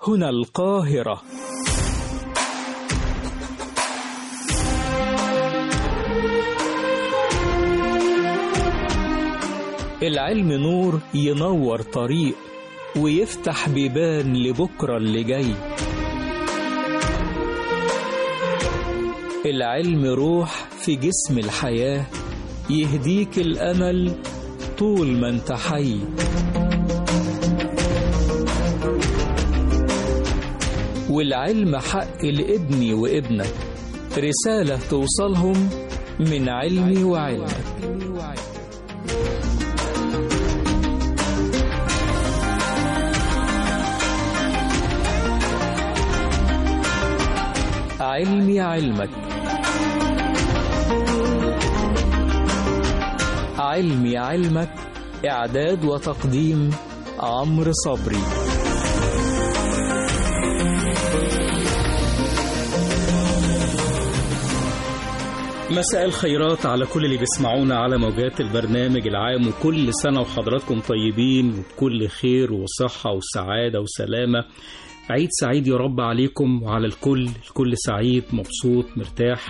هنا القاهرة العلم نور ينور طريق ويفتح بيبان لبكرة اللي جاي العلم روح في جسم الحياة يهديك الأمل طول ما انت حي والعلم حق لابني وابنك رسالة توصلهم من علمي وعلمك علمي علمك علمي علمك إعداد وتقديم عمرو صبري مساء الخيرات على كل اللي بيسمعونا على موجات البرنامج العام وكل سنة وحضراتكم طيبين وبكل خير وصحة وسعادة وسلامة عيد سعيد يا رب عليكم وعلى الكل الكل سعيد مبسوط مرتاح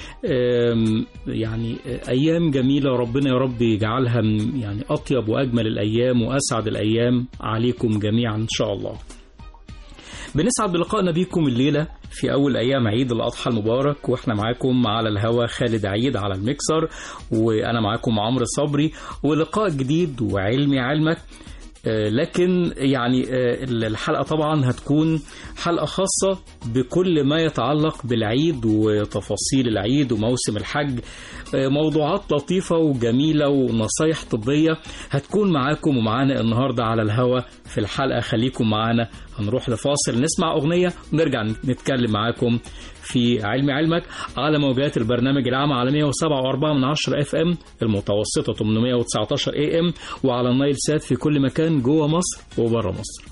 يعني أيام جميلة ربنا يا رب يجعلها يعني أطيب وأجمل الأيام وأسعد الأيام عليكم جميعا إن شاء الله بنسعد بلقائنا بيكم الليلة في أول أيام عيد الأضحى المبارك وإحنا معاكم على الهوا خالد عيد على الميكسر وأنا معاكم عمرو صبري ولقاء جديد وعلمي علمك لكن يعني الحلقة طبعا هتكون حلقة خاصة بكل ما يتعلق بالعيد وتفاصيل العيد وموسم الحج موضوعات لطيفة وجميلة ونصايح طبية هتكون معاكم ومعانا النهاردة على الهوا في الحلقة خليكم معانا هنروح لفاصل نسمع أغنية ونرجع نتكلم معاكم في علم علمك على موجات البرنامج العام على 107.4 من 10 اف ام المتوسطة 819 اي ام وعلى النايل سات في كل مكان جوه مصر وبره مصر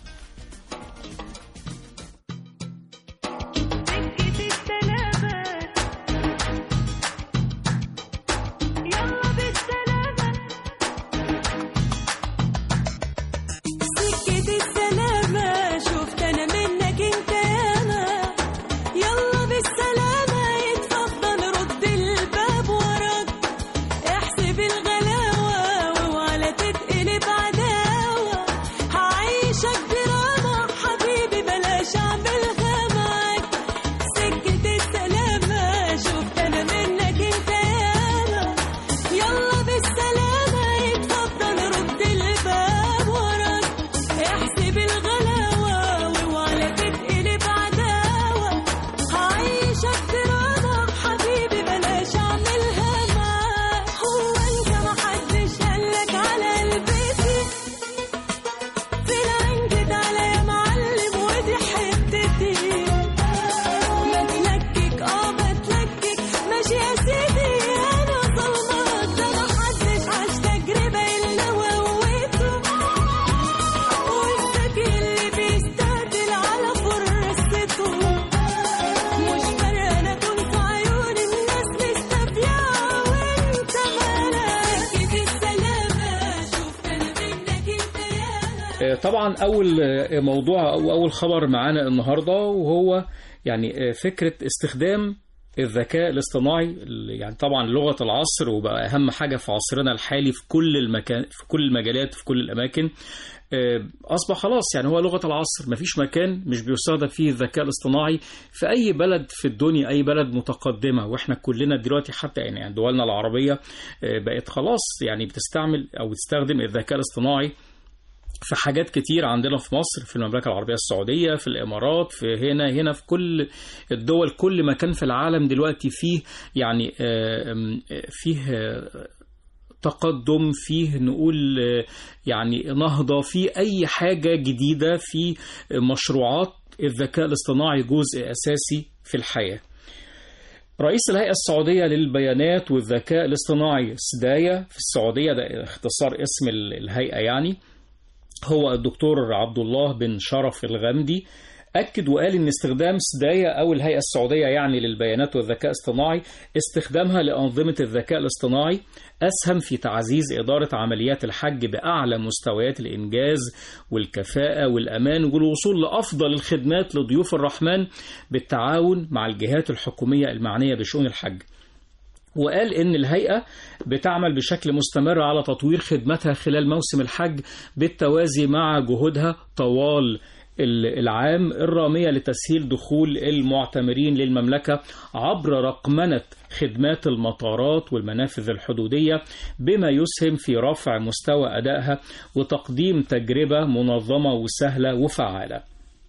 طبعا اول موضوع او اول خبر معانا النهارده وهو يعني فكره استخدام الذكاء الاصطناعي يعني طبعا لغه العصر وبقى اهم حاجه في عصرنا الحالي في كل المكان في كل المجالات في كل الاماكن اصبح خلاص يعني هو لغه العصر مفيش مكان مش بيستخدم فيه الذكاء الاصطناعي في اي بلد في الدنيا اي بلد متقدمه واحنا كلنا دلوقتي حتى يعني دولنا العربيه بقت خلاص يعني بتستعمل او بتستخدم الذكاء الاصطناعي في حاجات كتير عندنا في مصر في المملكة العربية السعودية في الإمارات في هنا هنا في كل الدول كل مكان في العالم دلوقتي فيه يعني فيه تقدم فيه نقول يعني نهضة في أي حاجة جديدة في مشروعات الذكاء الاصطناعي جزء أساسي في الحياة رئيس الهيئة السعودية للبيانات والذكاء الاصطناعي سدايا في السعودية ده اختصار اسم الهيئة يعني هو الدكتور عبد الله بن شرف الغمدي أكد وقال إن استخدام سدايا أو الهيئة السعودية يعني للبيانات والذكاء الاصطناعي استخدامها لأنظمة الذكاء الاصطناعي أسهم في تعزيز إدارة عمليات الحج بأعلى مستويات الإنجاز والكفاءة والأمان والوصول لأفضل الخدمات لضيوف الرحمن بالتعاون مع الجهات الحكومية المعنية بشؤون الحج وقال إن الهيئة بتعمل بشكل مستمر على تطوير خدمتها خلال موسم الحج بالتوازي مع جهودها طوال العام الرامية لتسهيل دخول المعتمرين للمملكة عبر رقمنة خدمات المطارات والمنافذ الحدودية بما يسهم في رفع مستوى أدائها وتقديم تجربة منظمة وسهلة وفعالة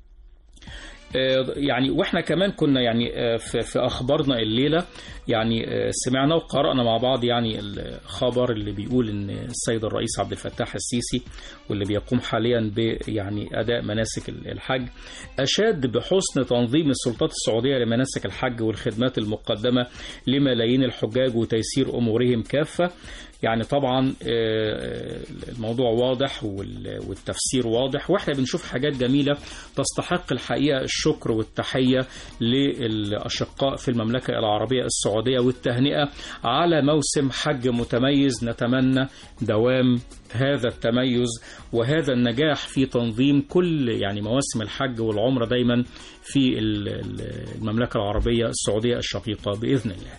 يعني واحنا كمان كنا يعني في, في اخبارنا الليله يعني سمعنا وقرانا مع بعض يعني الخبر اللي بيقول ان السيد الرئيس عبد الفتاح السيسي واللي بيقوم حاليا ب يعني اداء مناسك الحج اشاد بحسن تنظيم السلطات السعوديه لمناسك الحج والخدمات المقدمه لملايين الحجاج وتيسير امورهم كافه يعني طبعا الموضوع واضح والتفسير واضح واحنا بنشوف حاجات جميلة تستحق الحقيقة الشكر والتحية للأشقاء في المملكة العربية السعودية والتهنئة على موسم حج متميز نتمنى دوام هذا التميز وهذا النجاح في تنظيم كل يعني مواسم الحج والعمرة دايما في المملكة العربية السعودية الشقيقة بإذن الله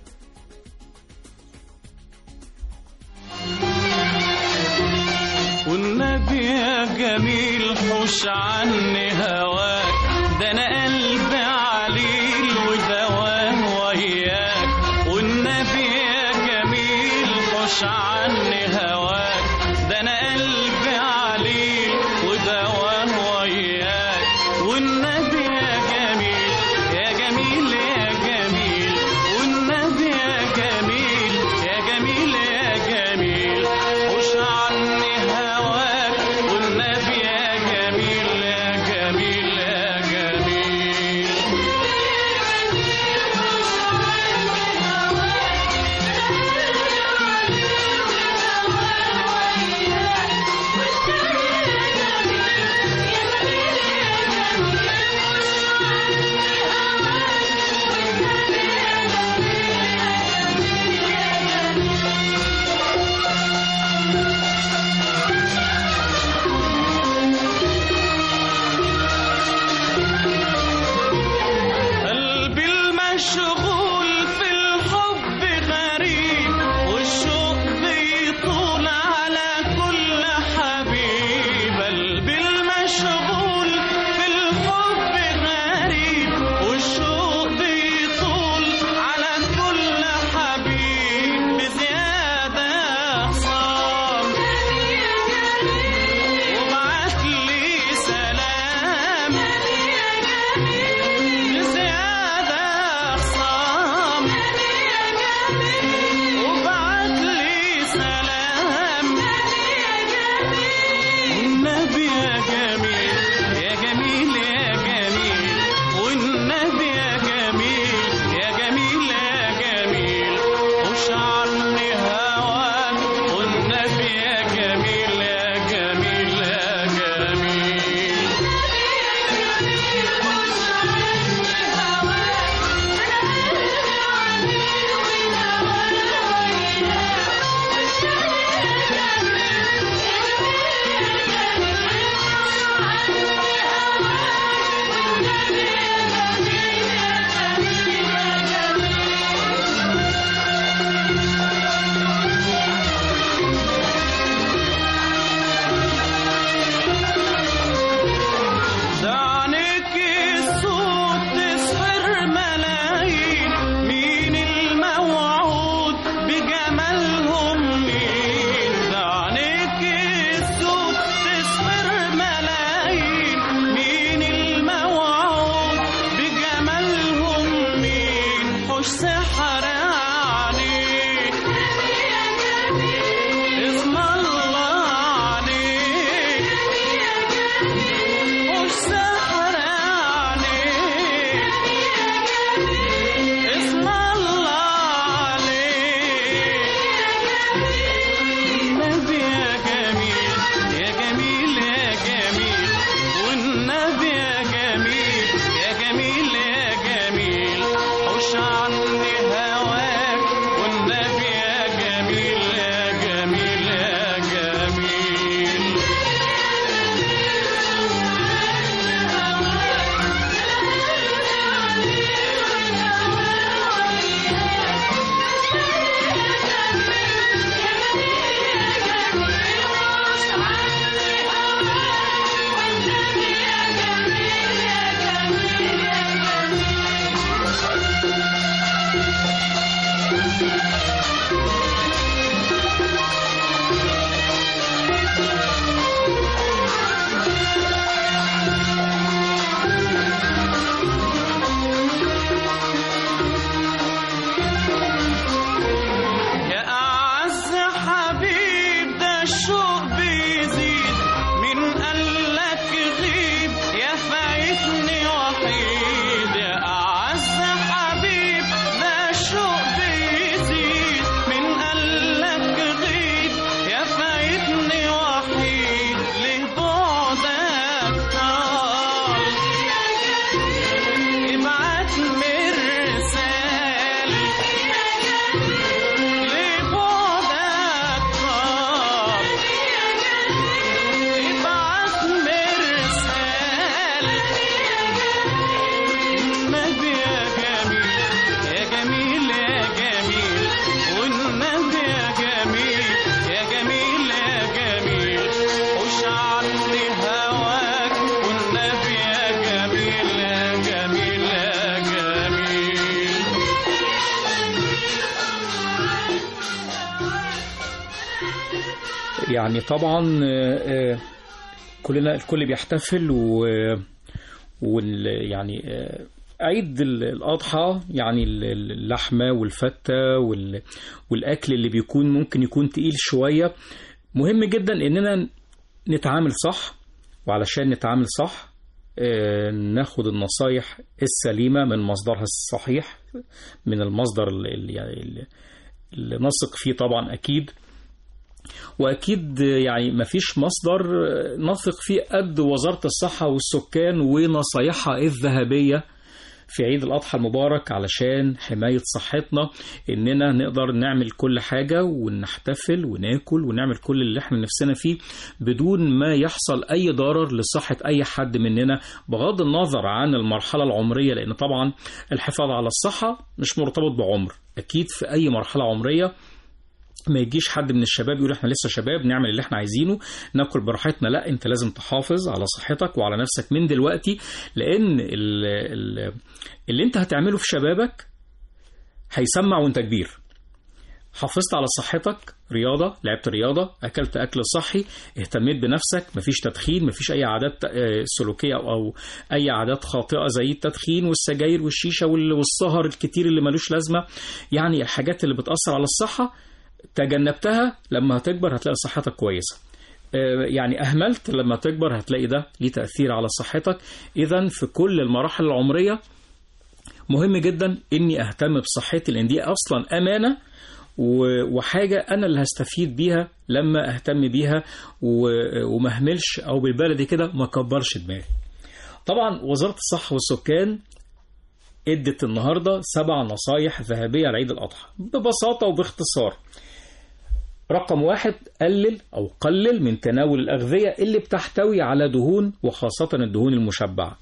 والنبي يا جميل حوش عني هواك ده انا قلبي عليل ودواه وياك والنبي يا جميل حوش عني هواك ده انا قلبي عليل ودواه وياك والنبي يا جميل يا جميل يا جميل والنبي يا جميل يا جميل يا جميل حوش عني هواك والنبي يا جميل يا جميل يا جميل يعني طبعا آه، آه، كلنا الكل بيحتفل و وال يعني آه، عيد ال- الأضحى يعني ال- ال- اللحمة والفتة وال- والأكل اللي بيكون ممكن يكون تقيل شوية مهم جدا إننا نتعامل صح وعلشان نتعامل صح آه، ناخد النصايح السليمة من مصدرها الصحيح من المصدر ال- ال- يعني ال- اللي نثق فيه طبعا أكيد واكيد يعني مفيش مصدر نثق فيه قد وزاره الصحه والسكان ونصايحها الذهبيه في عيد الاضحى المبارك علشان حمايه صحتنا اننا نقدر نعمل كل حاجه ونحتفل وناكل ونعمل كل اللي احنا نفسنا فيه بدون ما يحصل اي ضرر لصحه اي حد مننا بغض النظر عن المرحله العمريه لان طبعا الحفاظ على الصحه مش مرتبط بعمر اكيد في اي مرحله عمريه ما يجيش حد من الشباب يقول احنا لسه شباب نعمل اللي احنا عايزينه ناكل براحتنا لا انت لازم تحافظ على صحتك وعلى نفسك من دلوقتي لان ال ال اللي انت هتعمله في شبابك هيسمع وانت كبير حافظت على صحتك رياضة لعبت رياضة أكلت أكل صحي اهتميت بنفسك مفيش تدخين مفيش أي عادات آه، سلوكية أو, أو أي عادات خاطئة زي التدخين والسجاير والشيشة وال- والسهر الكتير اللي ملوش لازمة يعني الحاجات اللي بتأثر على الصحة تجنبتها لما هتكبر هتلاقي صحتك كويسة آه، يعني أهملت لما تكبر هتلاقي ده ليه تأثير على صحتك إذا في كل المراحل العمرية مهم جدا إني أهتم بصحتي لأن دي أصلا أمانة و- وحاجة أنا اللي هستفيد بيها لما أهتم بيها و- وما أهملش أو بالبلدي كده ما كبرش دماغي طبعا وزارة الصحة والسكان ادت النهارده سبع نصايح ذهبيه لعيد الاضحى ببساطه وباختصار. رقم واحد قلل او قلل من تناول الاغذيه اللي بتحتوي على دهون وخاصه الدهون المشبعه.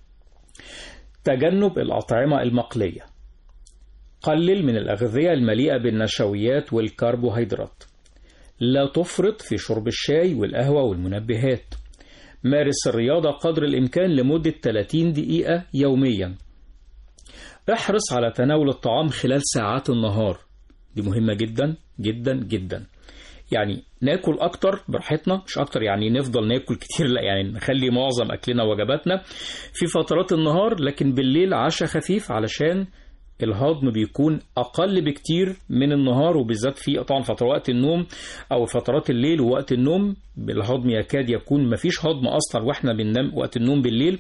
تجنب الاطعمه المقليه. قلل من الاغذيه المليئه بالنشويات والكربوهيدرات. لا تفرط في شرب الشاي والقهوه والمنبهات. مارس الرياضه قدر الامكان لمده 30 دقيقه يوميا. احرص على تناول الطعام خلال ساعات النهار دي مهمة جدا جدا جدا يعني ناكل اكتر براحتنا مش اكتر يعني نفضل ناكل كتير لا يعني نخلي معظم اكلنا وجباتنا في فترات النهار لكن بالليل عشاء خفيف علشان الهضم بيكون اقل بكتير من النهار وبالذات في طبعا فترات وقت النوم او فترات الليل ووقت النوم الهضم يكاد يكون مفيش هضم اصلا واحنا بننام وقت النوم بالليل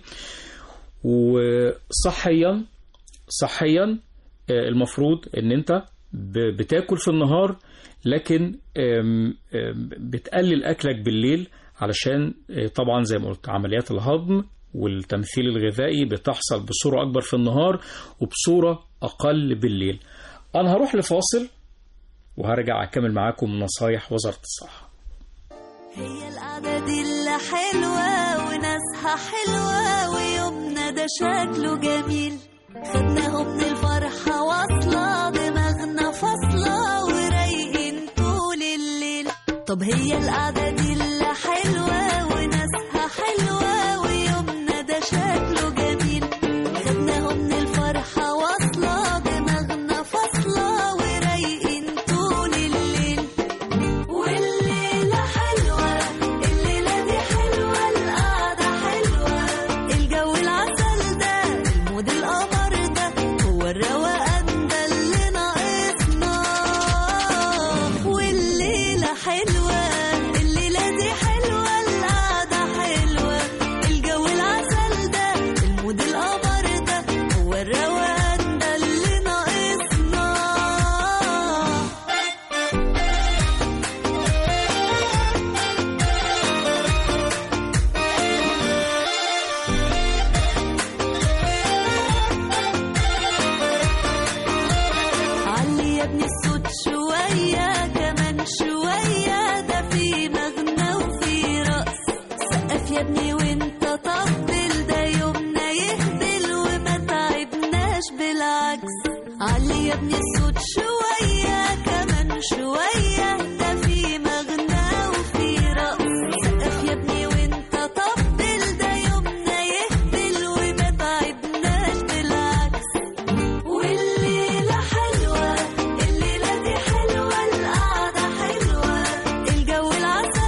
وصحيا صحيا آه، المفروض ان انت ب- بتاكل في النهار لكن آم، آم، بتقلل اكلك بالليل علشان آه، طبعا زي ما قلت عمليات الهضم والتمثيل الغذائي بتحصل بصورة أكبر في النهار وبصورة أقل بالليل أنا هروح لفاصل وهرجع أكمل معاكم نصايح وزارة الصحة هي القعدة دي اللي حلوة وناسها حلوة ويومنا ده شكله جميل خدناهم من الفرحة واصلة دماغنا فاصلة ورايقين طول الليل طب هي القعدة دي اللي حلوة وناسها حلوة ويومنا ده شكله جميل خدناهم من الفرحة واصلة دماغنا فاصلة ورايقين طول الليل والليلة حلوة الليلة دي حلوة القعدة حلوة الجو العسل ده المود القمر ده هو الروقان ده اللي ناقصنا والليلة حلوة الليلة دي حلوة القعدة حلوة الجو العسل ده المود القمر ده هو الروقان ده اللي ناقصنا علي يا ابني الصوت شوية كمان شوية ده في مغنى وفي رقص سقف يا ابني وانت طبل ده يومنا يهبل وما تعبناش بالعكس علي يا ابني الصوت شوية كمان شوية ده في مغنى وفي رقص سقف يا ابني وانت طبل ده يومنا يهبل وما تعبناش بالعكس والليلة حلوة الليلة دي حلوة القعدة حلوة الجو العسل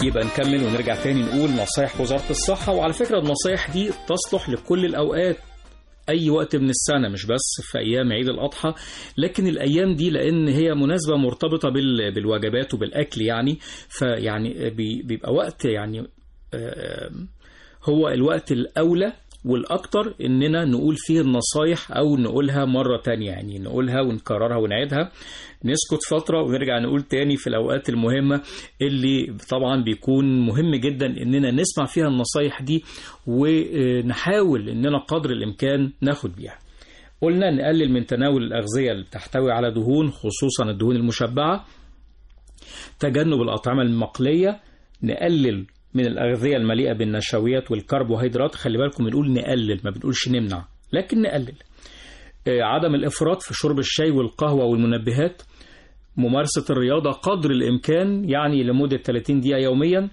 يبقى نكمل ونرجع تاني نقول نصايح وزارة الصحة وعلى فكرة النصايح دي تصلح لكل الأوقات أي وقت من السنة مش بس في أيام عيد الأضحى لكن الأيام دي لأن هي مناسبة مرتبطة بال- بالوجبات وبالأكل يعني فيعني بي- بيبقى وقت يعني آه، هو الوقت الأولى والأكتر إننا نقول فيه النصايح أو نقولها مرة تانية يعني نقولها ونكررها ونعيدها نسكت فترة ونرجع نقول تاني في الأوقات المهمة اللي طبعا بيكون مهم جدا إننا نسمع فيها النصايح دي ونحاول إننا قدر الإمكان ناخد بيها قلنا نقلل من تناول الأغذية اللي بتحتوي على دهون خصوصا الدهون المشبعة تجنب الأطعمة المقلية نقلل من الأغذية المليئة بالنشويات والكربوهيدرات خلي بالكم بنقول نقلل ما بنقولش نمنع لكن نقلل آه، عدم الإفراط في شرب الشاي والقهوة والمنبهات ممارسة الرياضة قدر الإمكان يعني لمدة 30 دقيقة يوميا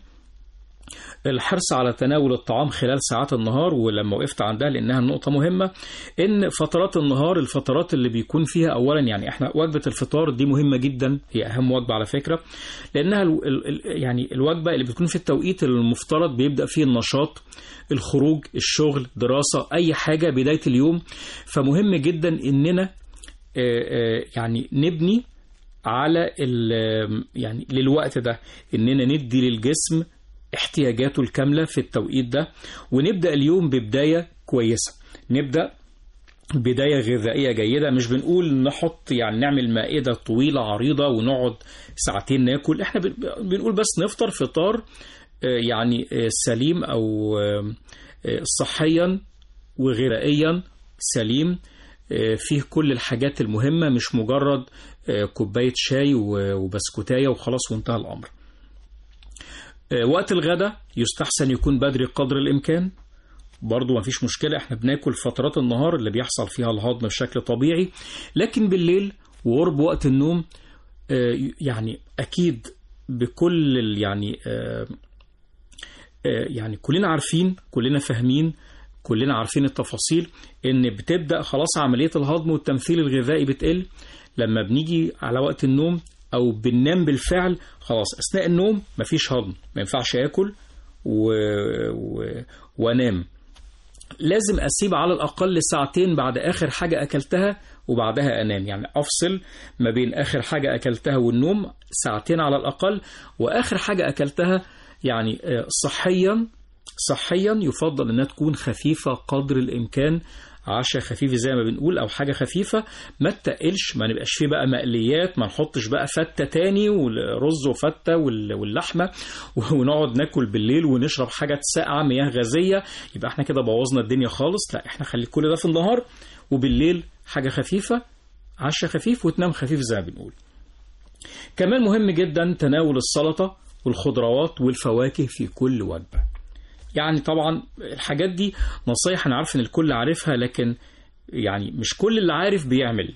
الحرص على تناول الطعام خلال ساعات النهار ولما وقفت عندها لانها نقطة مهمة ان فترات النهار الفترات اللي بيكون فيها اولا يعني احنا وجبة الفطار دي مهمة جدا هي اهم وجبة على فكرة لانها ال ال يعني الوجبة اللي بتكون في التوقيت المفترض بيبدأ فيه النشاط الخروج الشغل دراسة اي حاجة بداية اليوم فمهم جدا اننا آه، آه، يعني نبني على ال- يعني للوقت ده اننا ندي للجسم احتياجاته الكاملة في التوقيت ده ونبدأ اليوم ببداية كويسة نبدأ بداية غذائية جيدة مش بنقول نحط يعني نعمل مائدة طويلة عريضة ونقعد ساعتين ناكل احنا بن- بنقول بس نفطر فطار آه، يعني آه، سليم أو آه، آه، صحيا وغذائيا سليم آه، فيه كل الحاجات المهمة مش مجرد آه، كوباية شاي و- وبسكوتاية وخلاص وانتهى الأمر آه، وقت الغداء يستحسن يكون بدري قدر الإمكان برضو ما فيش مشكلة احنا بناكل فترات النهار اللي بيحصل فيها الهضم بشكل طبيعي لكن بالليل وقرب وقت النوم آه، يعني أكيد بكل ال- يعني آه، آه، يعني كلنا عارفين كلنا فاهمين كلنا عارفين التفاصيل ان بتبدا خلاص عمليه الهضم والتمثيل الغذائي بتقل لما بنيجي على وقت النوم او بننام بالفعل خلاص اثناء النوم مفيش هضم ما ينفعش اكل و... و... وانام لازم اسيب على الاقل ساعتين بعد اخر حاجه اكلتها وبعدها انام يعني افصل ما بين اخر حاجه اكلتها والنوم ساعتين على الاقل واخر حاجه اكلتها يعني آه، صحيا صحيا يفضل انها تكون خفيفه قدر الامكان عشاء خفيف زي ما بنقول او حاجه خفيفه ما تقلش ما نبقاش فيه بقى مقليات ما نحطش بقى فته تاني والرز وفته وال- واللحمه ونقعد ناكل بالليل ونشرب حاجه ساقعه مياه غازيه يبقى احنا كده بوظنا الدنيا خالص لا احنا خلي كل ده في النهار وبالليل حاجه خفيفه عشاء خفيف وتنام خفيف زي ما بنقول كمان مهم جدا تناول السلطه والخضروات والفواكه في كل وجبه يعني طبعا الحاجات دي نصايح انا عارف ان الكل عارفها لكن يعني مش كل اللي عارف بيعمل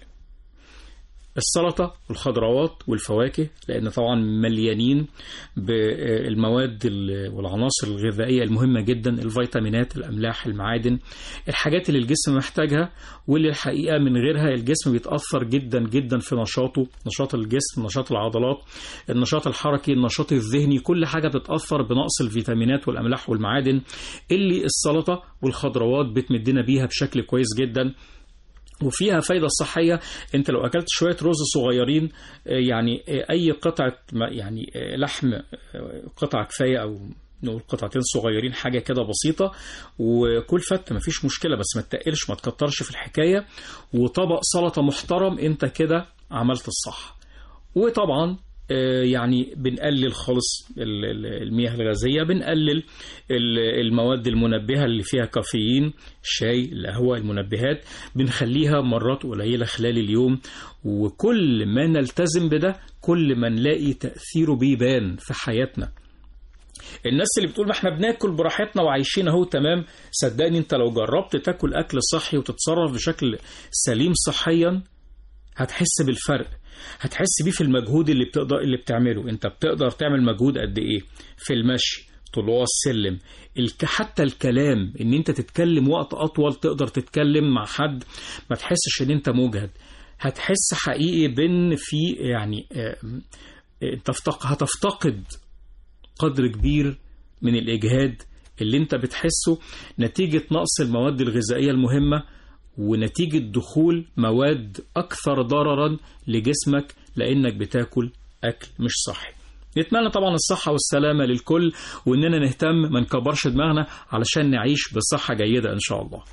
السلطة والخضروات والفواكه لأن طبعا مليانين بالمواد ال- والعناصر الغذائية المهمة جدا الفيتامينات الأملاح المعادن الحاجات اللي الجسم محتاجها واللي الحقيقة من غيرها الجسم بيتأثر جدا جدا في نشاطه نشاط الجسم نشاط العضلات النشاط الحركي النشاط الذهني كل حاجة بتتأثر بنقص الفيتامينات والأملاح والمعادن اللي السلطة والخضروات بتمدنا بيها بشكل كويس جدا وفيها فايدة صحية انت لو اكلت شوية رز صغيرين آه، يعني آه، اي قطعة ما- يعني آه، لحم آه، قطعة كفاية او نقول قطعتين صغيرين حاجة كده بسيطة وكل فتة مفيش مشكلة بس ما تقلش ما تكترش في الحكاية وطبق سلطة محترم انت كده عملت الصح وطبعا آه، يعني بنقلل خالص ال- ال- المياه الغازية بنقلل ال- المواد المنبهة اللي فيها كافيين الشاي القهوة المنبهات بنخليها مرات قليلة خلال اليوم وكل ما نلتزم بده كل ما نلاقي تأثيره بيبان في حياتنا الناس اللي بتقول ما احنا بناكل براحتنا وعايشين اهو تمام صدقني انت لو جربت تاكل اكل صحي وتتصرف بشكل سليم صحيا هتحس بالفرق هتحس بيه في المجهود اللي بتقدر اللي بتعمله انت بتقدر تعمل مجهود قد ايه في المشي طلوع السلم الك... حتى الكلام ان انت تتكلم وقت اطول تقدر تتكلم مع حد ما تحسش ان انت مجهد هتحس حقيقي بان في يعني آه، آه، تفتق... هتفتقد قدر كبير من الإجهاد اللي انت بتحسه نتيجة نقص المواد الغذائية المهمة ونتيجة دخول مواد أكثر ضررا لجسمك لأنك بتاكل أكل مش صحي نتمنى طبعا الصحة والسلامة للكل وإننا نهتم ما نكبرش دماغنا علشان نعيش بصحة جيدة إن شاء الله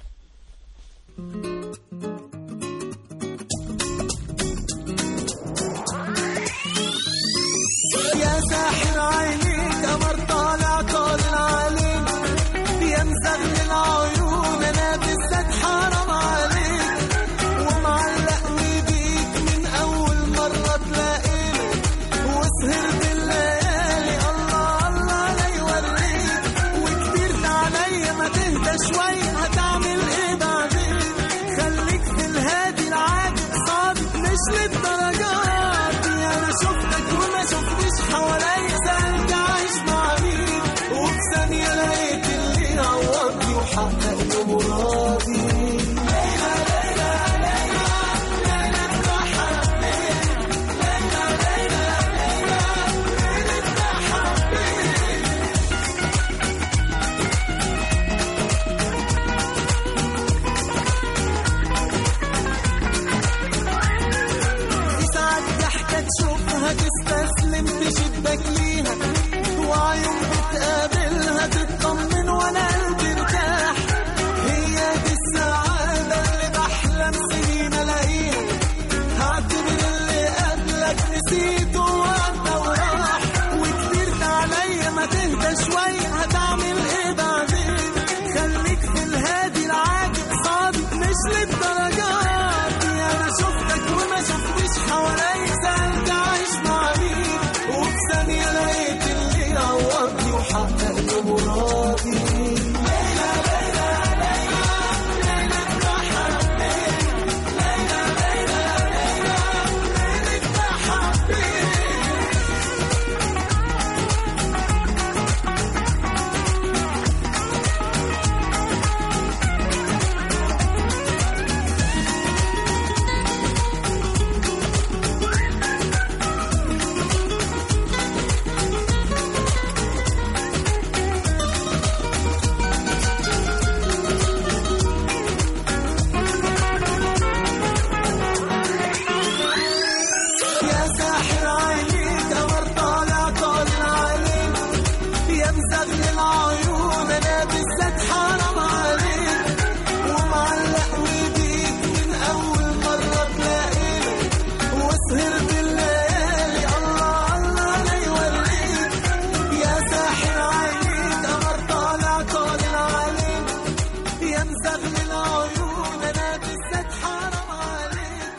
يا ساحر عينيك قمر طالع طالع عليك يا مزغل العيون انا بالذات حرام عليك ومعلقني بيك من اول مرة تلاقيني وسهرت الليالي الله الله لا يوريك وكبرت عليا ما تهدى شوي هتعمل ايه بعدين خليك في الهادي العادي صادق مش للدرجات دي انا شفتك وما شفتش حواليا سألت عايش مع مين وفي ثانية لقيت اللي عوضني وحقق لي مرادي في ساعات ضحكة تشوفها تستسلم تشدك ليها وعيون بتقابلها تطمن وانا قلبي ارتاح هي دي السعادة اللي بحلم سنين الاقيها هعتبر اللي قبلك نسيته وعدى وراح وكبرت عليا ما تهدى شوي هتعمل ايه بعدين خليك في الهادي العادي صادق مش للدرجات دي انا شفتك وما شفتش حواليا سألت عايش مع مين وفي ثانية لقيت اللي عوضني وحقق لي مرادي يا ساحر عينيك قمر طالع طالع عليك يا مزغل العيون انا بالذات حرام عليك ومعلقني بيك من اول مرة تلاقيني وسهرت الليالي الله الله لا يوريك يا ساحر عينيك قمر طالع طالع عليك يا مزغل العيون انا بالذات حرام عليك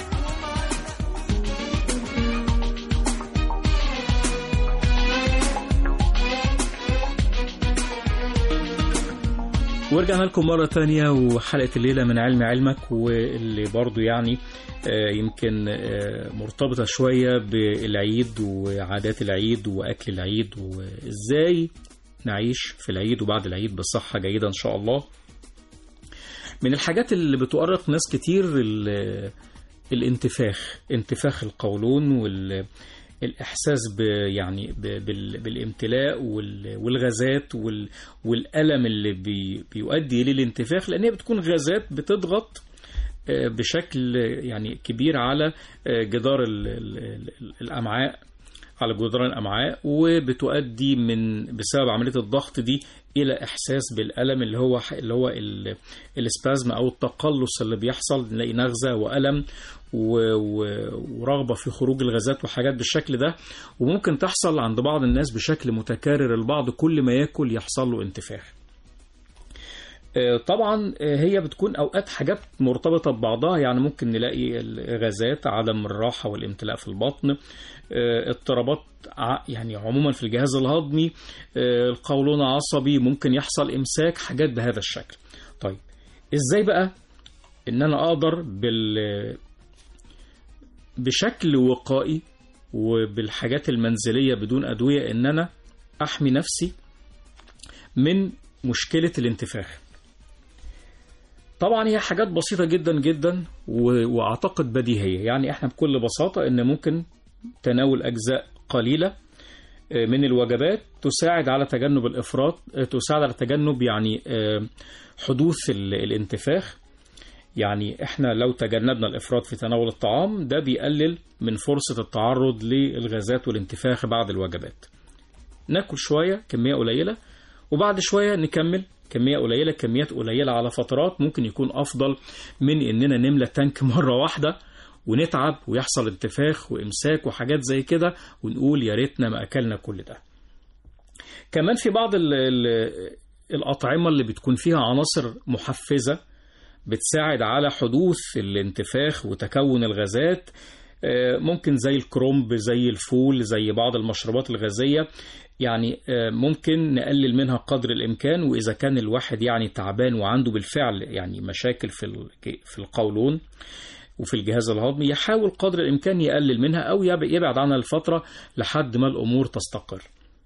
ورجعنا لكم مرة تانية وحلقة الليلة من علم علمك واللي برضو يعني آه، يمكن آه، مرتبطة شوية بالعيد وعادات العيد وأكل العيد وإزاي نعيش في العيد وبعد العيد بصحة جيدة إن شاء الله من الحاجات اللي بتؤرق ناس كتير ال- الانتفاخ انتفاخ القولون وال الإحساس ب يعني ب بال بالامتلاء وال- والغازات وال والألم اللي بي بيؤدي للانتفاخ لأن هي بتكون غازات بتضغط آه، بشكل يعني كبير على آه، جدار ال- ال- ال- الأمعاء على جدران الأمعاء وبتؤدي من بسبب عملية الضغط دي إلى إحساس بالألم اللي هو اللي هو ال- الاسبازم أو التقلص اللي بيحصل نلاقي نغزة وألم و- و- ورغبة في خروج الغازات وحاجات بالشكل ده وممكن تحصل عند بعض الناس بشكل متكرر البعض كل ما ياكل يحصل له انتفاخ آه، طبعا آه، هي بتكون اوقات حاجات مرتبطه ببعضها يعني ممكن نلاقي الغازات عدم الراحه والامتلاء في البطن آه، اضطرابات ع- يعني عموما في الجهاز الهضمي آه، القولون عصبي ممكن يحصل امساك حاجات بهذا الشكل طيب ازاي بقى ان انا اقدر بال بشكل وقائي وبالحاجات المنزليه بدون ادويه ان انا احمي نفسي من مشكله الانتفاخ طبعا هي حاجات بسيطة جدا جدا و- واعتقد بديهية يعني احنا بكل بساطة ان ممكن تناول اجزاء قليلة آه، من الوجبات تساعد على تجنب الإفراط آه، تساعد على تجنب يعني آه، حدوث ال- الانتفاخ يعني احنا لو تجنبنا الافراط في تناول الطعام ده بيقلل من فرصة التعرض للغازات والانتفاخ بعد الوجبات ناكل شوية كمية قليلة وبعد شوية نكمل كمية قليلة كميات قليلة على فترات ممكن يكون أفضل من إننا نملى تانك مرة واحدة ونتعب ويحصل انتفاخ وإمساك وحاجات زي كده ونقول يا ريتنا ما أكلنا كل ده كمان في بعض ال ال الأطعمة اللي بتكون فيها عناصر محفزة بتساعد على حدوث الانتفاخ وتكون الغازات آه، ممكن زي الكرومب زي الفول زي بعض المشروبات الغازية يعني آه، ممكن نقلل منها قدر الإمكان وإذا كان الواحد يعني تعبان وعنده بالفعل يعني مشاكل في الج- في القولون وفي الجهاز الهضمي يحاول قدر الإمكان يقلل منها أو يب- يبعد عنها لفترة لحد ما الأمور تستقر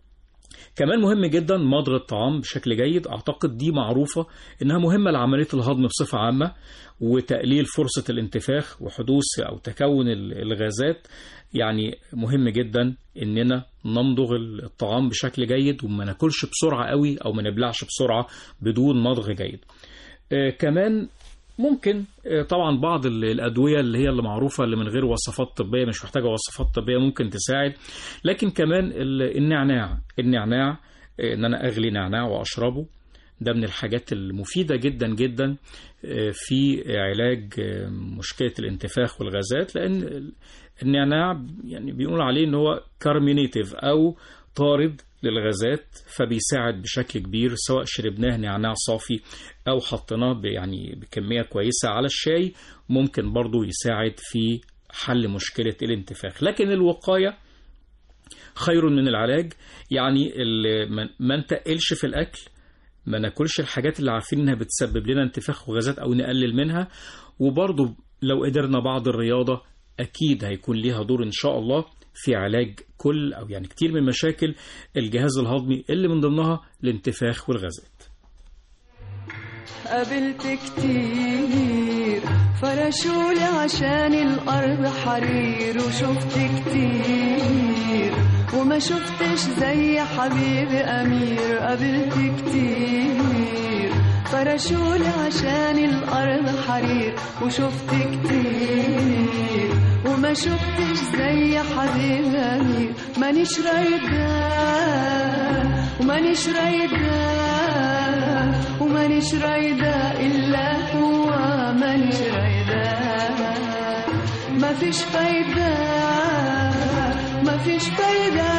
كمان مهم جدا مضغ الطعام بشكل جيد اعتقد دي معروفه انها مهمه لعمليه الهضم بصفه عامه وتقليل فرصه الانتفاخ وحدوث او تكون ال- الغازات يعني مهم جدا اننا نمضغ الطعام بشكل جيد وما ناكلش بسرعه قوي او ما نبلعش بسرعه بدون مضغ جيد آه، كمان ممكن آه، طبعا بعض ال- الادويه اللي هي اللي معروفه اللي من غير وصفات طبيه مش محتاجه وصفات طبيه ممكن تساعد لكن كمان ال- النعناع النعناع آه، ان انا اغلي نعناع واشربه ده من الحاجات المفيدة جدا جدا آه، في علاج آه، مشكلة الانتفاخ والغازات لأن النعناع يعني بيقول عليه ان هو كارمينيتيف أو طارد للغازات فبيساعد بشكل كبير سواء شربناه نعناع صافي أو حطيناه ب- يعني بكمية كويسة على الشاي ممكن برضو يساعد في حل مشكلة الانتفاخ لكن الوقاية خير من العلاج يعني ال- ما- ما نتقلش في الأكل ما ناكلش الحاجات اللي عارفين انها بتسبب لنا انتفاخ وغازات او نقلل منها وبرضه لو قدرنا بعض الرياضة اكيد هيكون ليها دور ان شاء الله في علاج كل او يعني كتير من مشاكل الجهاز الهضمي اللي من ضمنها الانتفاخ والغازات قابلت كتير فرشولي عشان الأرض حرير وشفت كتير وما شفتش زي حبيبي أمير قابلت كتير فرشولي عشان الأرض حرير وشفت كتير وما شفتش زي حبيبي أمير مانيش رايدة ومانيش رايدة ومانيش رايدة إلا هو مانيش رايدة مفيش فايدة مفيش فايدة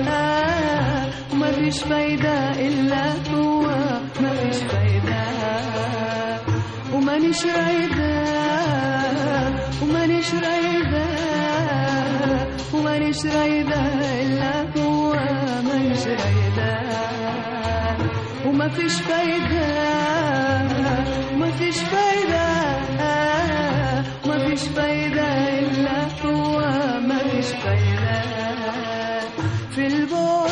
مفيش فايدة إلا هو مفيش فايدة ومانيش رايدة ومانيش رايدة ومانيش رايدة إلا هو مانيش رايدة وما فيش فايدة ما فيش فايدة ما فيش فايدة إلا هو ما فيش فايدة في البعد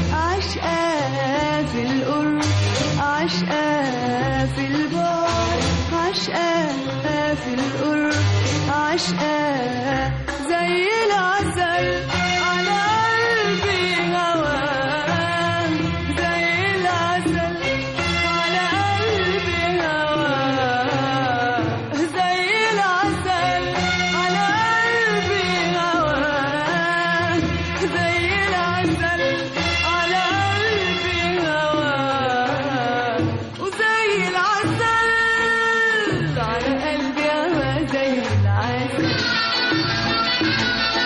عشقة في القرب عشقة في البعد عشقة في القرب عشقة زي العسل على قلبي هواه زي العسل على قلبي هواه زي العسل على قلبي هواه زي العسل على قلبي هواه وزي العسل على قلبي هواه زي العسل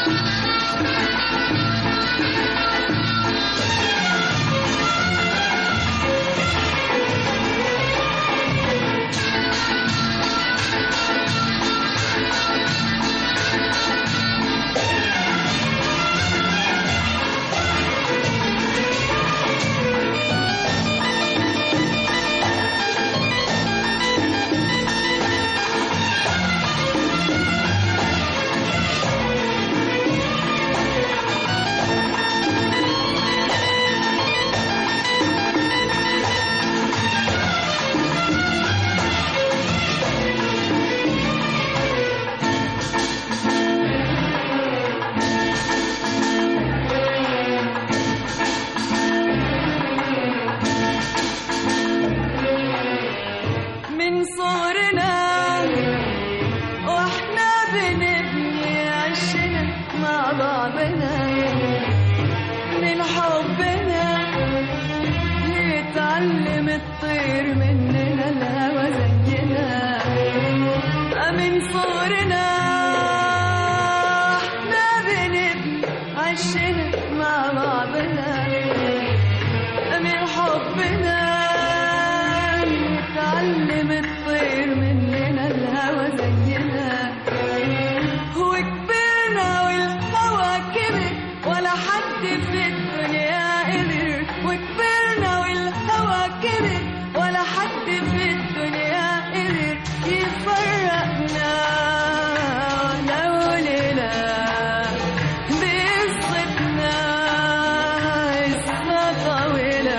طير مننا الهوى زينا من صغرنا احنا بنبني عشنا مع بعضنا من حبنا نتعلم الطير مننا الهوى زينا وكبرنا والهوى كبر ولا حد في الدنيا قدر وكبرنا والهوى كبر ولا حد في الدنيا قدر يفرقنا لو ليلة بقصتنا قصة طويلة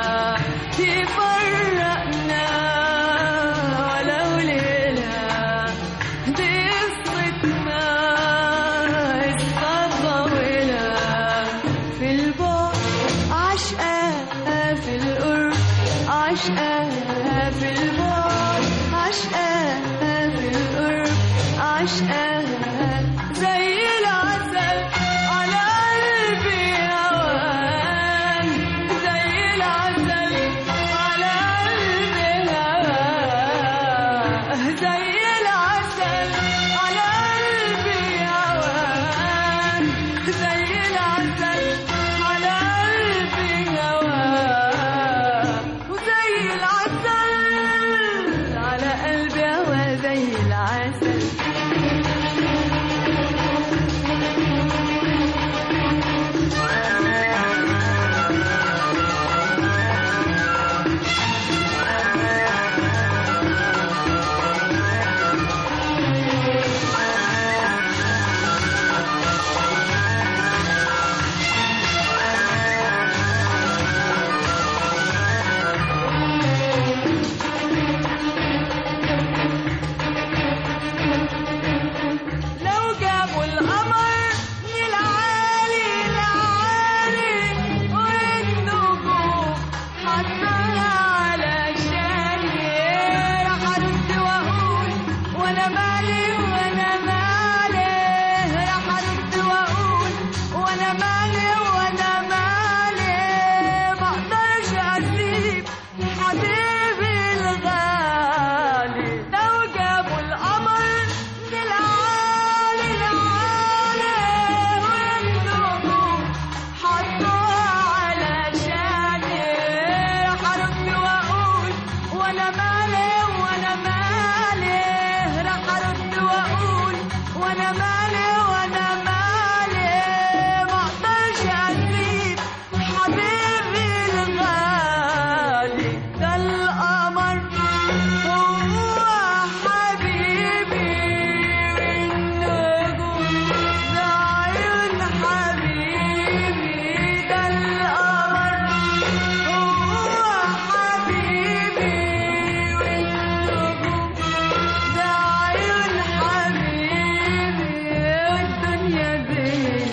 يفرقنا ولو ليلة بقصتنا قصة طويلة في البعد عشقة في القرب عشقة في البعد عشقة في القرب عشقة زي العسل على قلبي هوان زي العسل على قلبي هوان زي العسل على قلبي هوان زي العسل على قلبي هوان وزي العسل على قلبي هوا زي العسل لو جابوا القمر من العالي العالي والنجوم حطها علشاني راح ارد واقول وانا مالي وانا مالي راح ارد واقول وانا مالي وانا مالي ما اقدرش اسيب حبيبي الغالي لو جابوا القمر من العالي العالي والنجوم حطوها علشاني راح ارد واقول وانا مالي وانا مالي راح ارد واقول وانا مالي وانا مالي ما اقدرش اسيب حبيبي الغالي ده القمر هو حبيبي والنجوم ده عيون حبيبي ده القمر هو حبيبي والنجوم ده عيون حبيبي والدنيا دي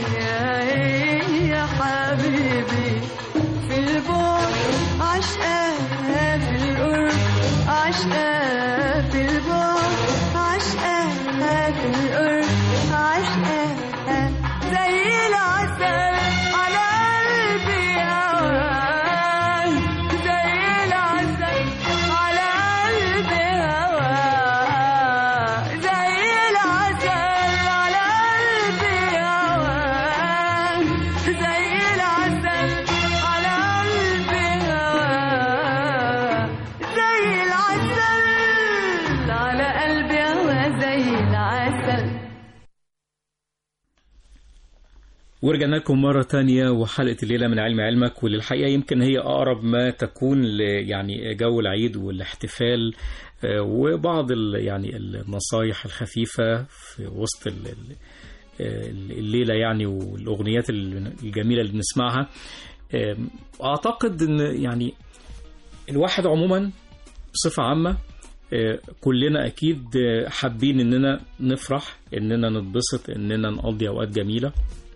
يا حبيبي في البعد عشقة في القرب عشقة في البعد عشقة في القرب عشقة زي العسل على قلبي هوان زي العسل على قلبي هوان زي العسل على قلبي هوان زي العسل على قلبي هوان زي العسل على قلبي هوا زي العسل ورجعنا لكم مرة تانية وحلقة الليلة من علم علمك واللي الحقيقة يمكن هي أقرب ما تكون ل يعني جو العيد والاحتفال آه، وبعض ال يعني النصايح الخفيفة في وسط ال- ال- آه، الليلة يعني والأغنيات الجميلة اللي بنسمعها آه، أعتقد إن يعني الواحد عموما بصفة عامة آه، كلنا أكيد آه، حابين إننا نفرح إننا نتبسط إننا نقضي أوقات جميلة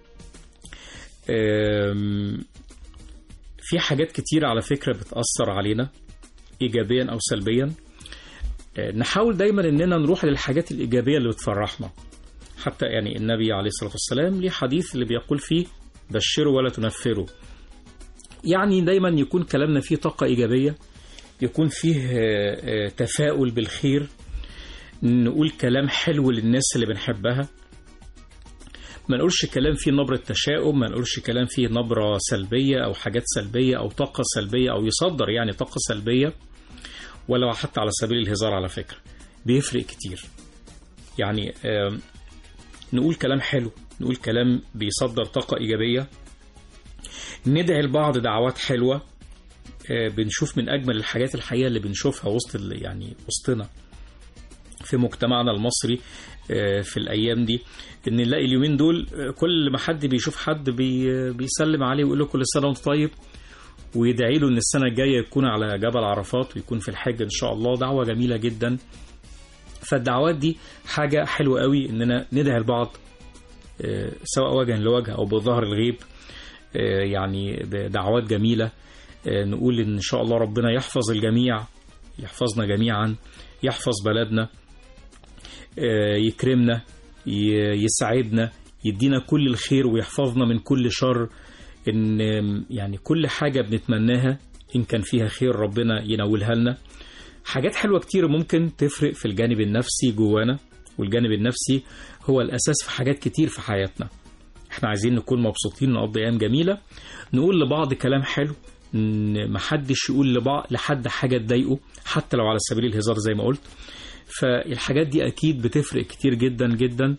آم، في حاجات كتير على فكرة بتأثر علينا إيجابيا أو سلبيا آه، نحاول دايما إننا نروح للحاجات الإيجابية اللي بتفرحنا حتى يعني النبي عليه الصلاة والسلام ليه حديث اللي بيقول فيه بشروا ولا تنفروا يعني دايما يكون كلامنا فيه طاقة إيجابية يكون فيه آه، آه، تفاؤل بالخير نقول كلام حلو للناس اللي بنحبها ما نقولش كلام فيه نبرة تشاؤم ما نقولش كلام فيه نبرة سلبية أو حاجات سلبية أو طاقة سلبية أو يصدر يعني طاقة سلبية ولو حتى على سبيل الهزار على فكرة بيفرق كتير يعني آم، نقول كلام حلو نقول كلام بيصدر طاقة إيجابية ندعي لبعض دعوات حلوة آه، بنشوف من أجمل الحاجات الحقيقة اللي بنشوفها وسط ال- يعني وسطنا في مجتمعنا المصري آه، في الأيام دي إن نلاقي اليومين دول آه، كل ما حد بيشوف حد بي بيسلم عليه ويقول له كل سنة وأنت طيب ويدعي له إن السنة الجاية يكون على جبل عرفات ويكون في الحج إن شاء الله دعوة جميلة جدا فالدعوات دي حاجة حلوة قوي إننا ندعي لبعض آه، سواء وجها لوجه أو بظهر الغيب آه، يعني بدعوات جميلة آه، نقول إن شاء الله ربنا يحفظ الجميع يحفظنا جميعا يحفظ بلدنا آه، يكرمنا ي- يسعدنا يدينا كل الخير ويحفظنا من كل شر ان آم، يعني كل حاجة بنتمناها ان كان فيها خير ربنا ينولها لنا حاجات حلوة كتير ممكن تفرق في الجانب النفسي جوانا والجانب النفسي هو الأساس في حاجات كتير في حياتنا احنا عايزين نكون مبسوطين نقضي أيام جميلة نقول لبعض كلام حلو ان محدش يقول لبعض لحد حاجة تضايقه حتى لو على سبيل الهزار زي ما قلت فالحاجات دي أكيد بتفرق كتير جدا جدا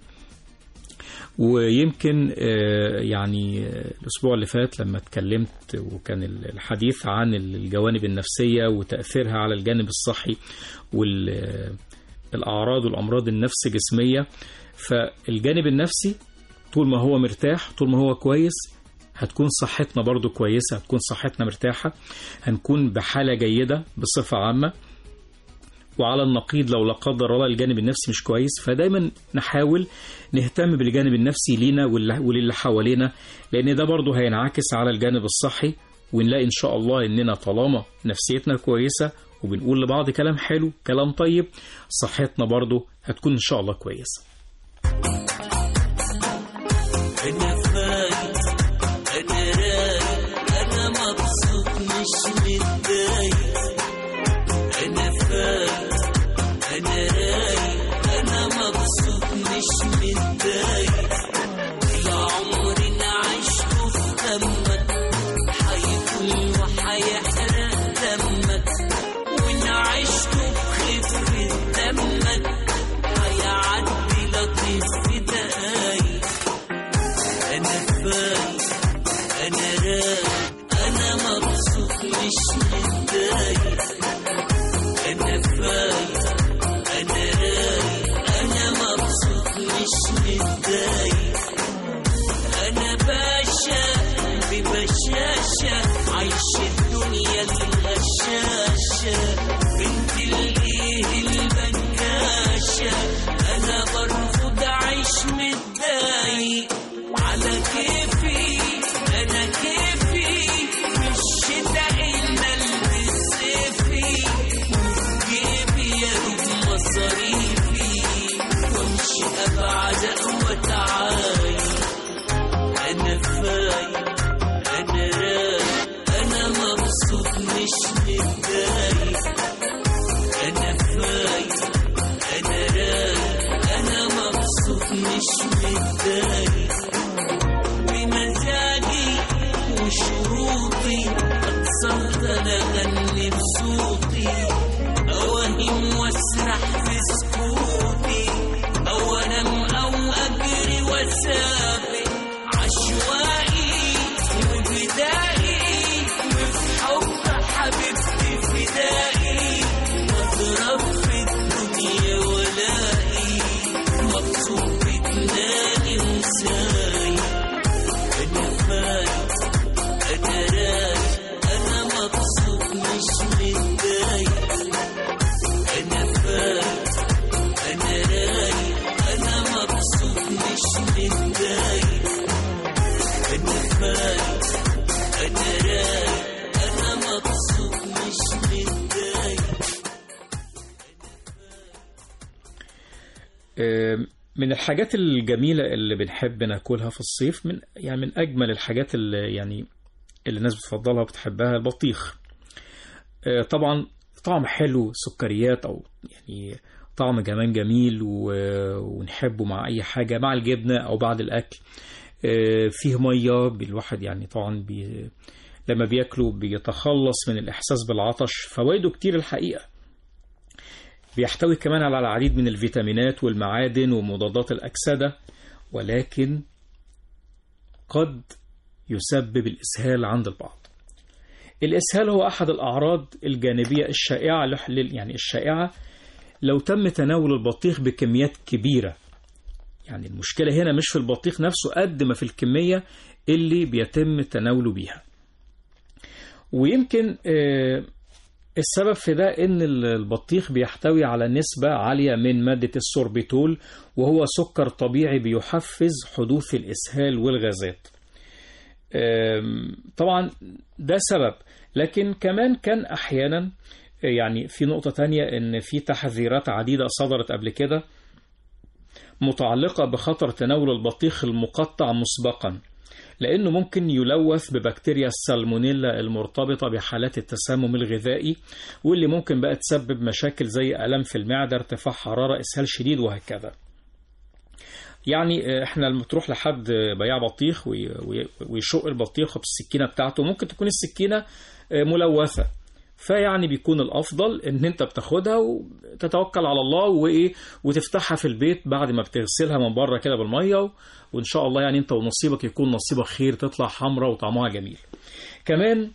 ويمكن آه، يعني آه، الأسبوع اللي فات لما اتكلمت وكان الحديث عن الجوانب النفسية وتأثيرها على الجانب الصحي والأعراض والأمراض النفس جسمية فالجانب النفسي طول ما هو مرتاح طول ما هو كويس هتكون صحتنا برضو كويسة هتكون صحتنا مرتاحة هنكون بحالة جيدة بصفة عامة وعلى النقيض لو لا قدر الله الجانب النفسي مش كويس فدايما نحاول نهتم بالجانب النفسي لينا واللي- وللي حوالينا لان ده برضه هينعكس على الجانب الصحي ونلاقي ان شاء الله اننا طالما نفسيتنا كويسه وبنقول لبعض كلام حلو كلام طيب صحتنا برضه هتكون ان شاء الله كويسه أنا فايت أنا رايق أنا مبسوط مش متضايق أنا فايت أنا رايق أنا مبسوط مش متضايق العمر عشته في همك هيطول وهيحرق دمك وإن عشته بخفة دمك هيعدي لطيف في دقايق أنا فايق أنا رايق أنا مبسوط مش متضايق أنا فايق أنا رايق أنا مبسوط مش متضايق أنا باشا ببشاشة عايش الدنيا الغشاشة بنت الإيه البكاشة أنا برفض أعيش متضايق على كيفي أنا كيفي مش شتا إلا ألبس صيفي وفي جيبي يا دوب مصاريفي وامشي أبعد وأتعايق أنا فايق أنا رايق أنا مبسوط مش متضايق أنا فايق أنا رايق أنا مبسوط مش متضايق بمزاجي وشروطي أقصرت أنا أغني بصوتي أوهم وأسرح في سكوتي أو أنام أو أجري وأسابق عشوائي وبدائي وفي حب حبيبتي فدائي واضرب في الدنيا ولائي مبسوط بجناني وسايق أنا فايت أنا رايق أنا مبسوط مش متضايق أنا فايت أنا رايق أنا مبسوط مش متضايق أنا فايت أنا رايق أنا مبسوط مش متضايق آم، من الحاجات الجميلة اللي بنحب ناكلها في الصيف من يعني من أجمل الحاجات اللي يعني اللي الناس بتفضلها وبتحبها البطيخ آه، طبعا طعم حلو سكريات او يعني طعم كمان جميل و- ونحبه مع اي حاجه مع الجبنه او بعد الاكل آه، فيه ميه الواحد يعني طبعا بي لما بياكله بيتخلص من الاحساس بالعطش فوائده كتير الحقيقه بيحتوي كمان على العديد من الفيتامينات والمعادن ومضادات الاكسده ولكن قد يسبب الاسهال عند البعض الإسهال هو أحد الأعراض الجانبية الشائعة لل- يعني الشائعة لو تم تناول البطيخ بكميات كبيرة يعني المشكلة هنا مش في البطيخ نفسه قد ما في الكمية اللي بيتم تناوله بيها ويمكن آه، السبب في ده ان البطيخ بيحتوي على نسبة عالية من مادة السوربيتول وهو سكر طبيعي بيحفز حدوث الإسهال والغازات آم، طبعا ده سبب لكن كمان كان احيانا يعني في نقطة تانية ان في تحذيرات عديدة صدرت قبل كده متعلقة بخطر تناول البطيخ المقطع مسبقا لأنه ممكن يلوث ببكتيريا السالمونيلا المرتبطة بحالات التسمم الغذائي واللي ممكن بقى تسبب مشاكل زي ألم في المعدة ارتفاع حرارة إسهال شديد وهكذا يعني احنا لما تروح لحد بياع بطيخ وي- وي- ويشق البطيخه بالسكينه بتاعته ممكن تكون السكينه ملوثه فيعني بيكون الافضل ان انت بتاخدها وتتوكل على الله وايه وتفتحها في البيت بعد ما بتغسلها من بره كده بالميه و- وان شاء الله يعني انت ونصيبك يكون نصيبك خير تطلع حمراء وطعمها جميل كمان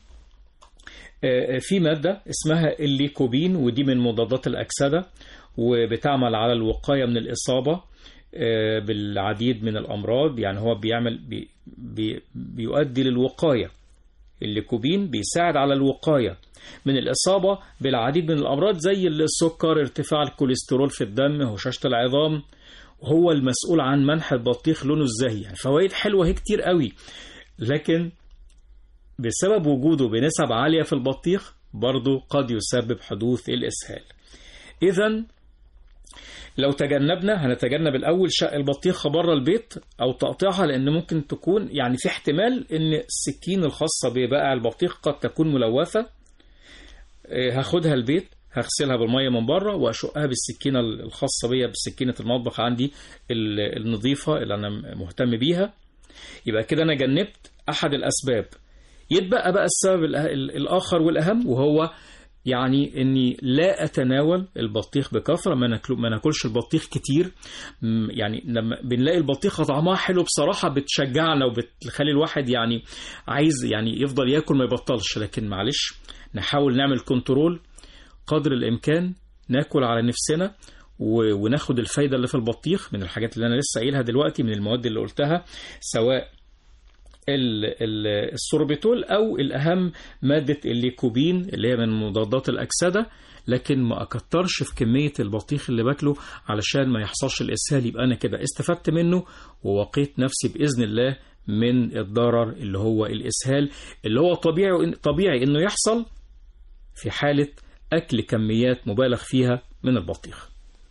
آه، في مادة اسمها الليكوبين ودي من مضادات الأكسدة وبتعمل على الوقاية من الإصابة آه، بالعديد من الأمراض يعني هو بيعمل بي بي بيؤدي للوقاية الليكوبين بيساعد على الوقاية من الإصابة بالعديد من الأمراض زي السكر ارتفاع الكوليسترول في الدم هشاشة العظام وهو المسؤول عن منح البطيخ لونه الزاهي يعني فوائد حلوة هي كتير قوي لكن بسبب وجوده بنسب عالية في البطيخ برضه قد يسبب حدوث الإسهال إذا لو تجنبنا هنتجنب الأول شق البطيخة بره البيت أو تقطيعها لأن ممكن تكون يعني في احتمال إن السكين الخاصة ببائع البطيخ قد تكون ملوثة إيه، هاخدها البيت هغسلها بالمية من بره وأشقها بالسكينة الخاصة بيا بسكينة المطبخ عندي ال- النظيفة اللي أنا مهتم بيها يبقى كده أنا جنبت أحد الأسباب يتبقى بقى السبب الأ- ال- الآخر والأهم وهو يعني اني لا اتناول البطيخ بكثره ما ناكل ما ناكلش البطيخ كتير م، يعني لما بنلاقي البطيخه طعمها حلو بصراحه بتشجعنا وبتخلي الواحد يعني عايز يعني يفضل ياكل ما يبطلش لكن معلش نحاول نعمل كنترول قدر الامكان ناكل على نفسنا و- وناخد الفايده اللي في البطيخ من الحاجات اللي انا لسه قايلها دلوقتي من المواد اللي قلتها سواء ال- ال- السوربيتول او الاهم ماده الليكوبين اللي هي من مضادات الاكسده لكن ما اكترش في كميه البطيخ اللي باكله علشان ما يحصلش الاسهال يبقى انا كده استفدت منه ووقيت نفسي باذن الله من الضرر اللي هو الاسهال اللي هو طبيعي طبيعي انه يحصل في حاله اكل كميات مبالغ فيها من البطيخ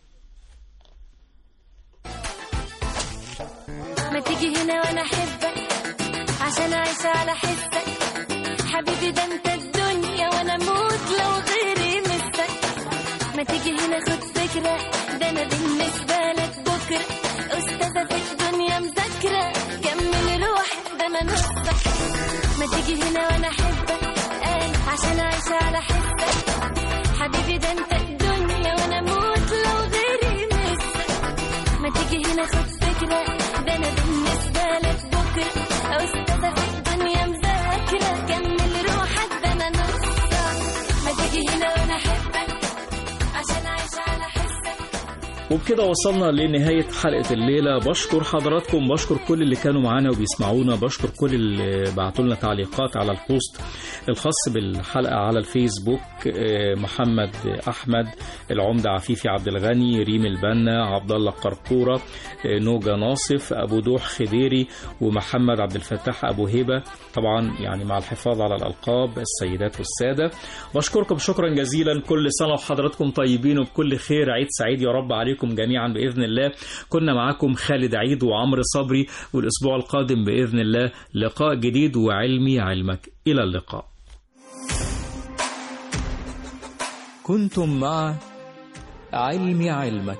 ما تيجي هنا وانا احبك عشان اعيش على حسك حبيبي ده انت الدنيا وانا اموت لو غيري مسك ما تيجي هنا خد فكرة ده انا بالنسبة لك بكرة استاذة في الدنيا مذاكرة كمل روحك ده انا نصك ما تيجي هنا وانا احبك انا عشان اعيش على حسك حبيبي ده انت الدنيا وانا اموت لو غيري مسك ما تيجي هنا خد فكرة ده أنا بالنسبة لك بكرة أستاذة في الدنيا مذاكرة كمل روحك ده أنا نصك ما تيجي هنا وأنا أحبك عشان أعيش على حسك وبكده وصلنا لنهاية حلقة الليلة بشكر حضراتكم بشكر كل اللي كانوا معانا وبيسمعونا بشكر كل اللي بعتوا لنا تعليقات على البوست الخاص بالحلقة على الفيسبوك آه، محمد أحمد العمدة عفيفي عبد الغني ريم البنا عبد الله قرقورة آه، نوجا ناصف أبو دوح خديري ومحمد عبد الفتاح أبو هبة طبعا يعني مع الحفاظ على الألقاب السيدات والسادة بشكركم شكرا جزيلا كل سنة وحضراتكم طيبين وبكل خير عيد سعيد يا رب عليكم جميعا بإذن الله كنا معاكم خالد عيد وعمرو صبري والأسبوع القادم بإذن الله لقاء جديد وعلمي علمك إلى اللقاء كنتم مع علمي علمك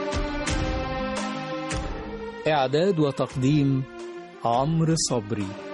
إعداد وتقديم عمرو صبري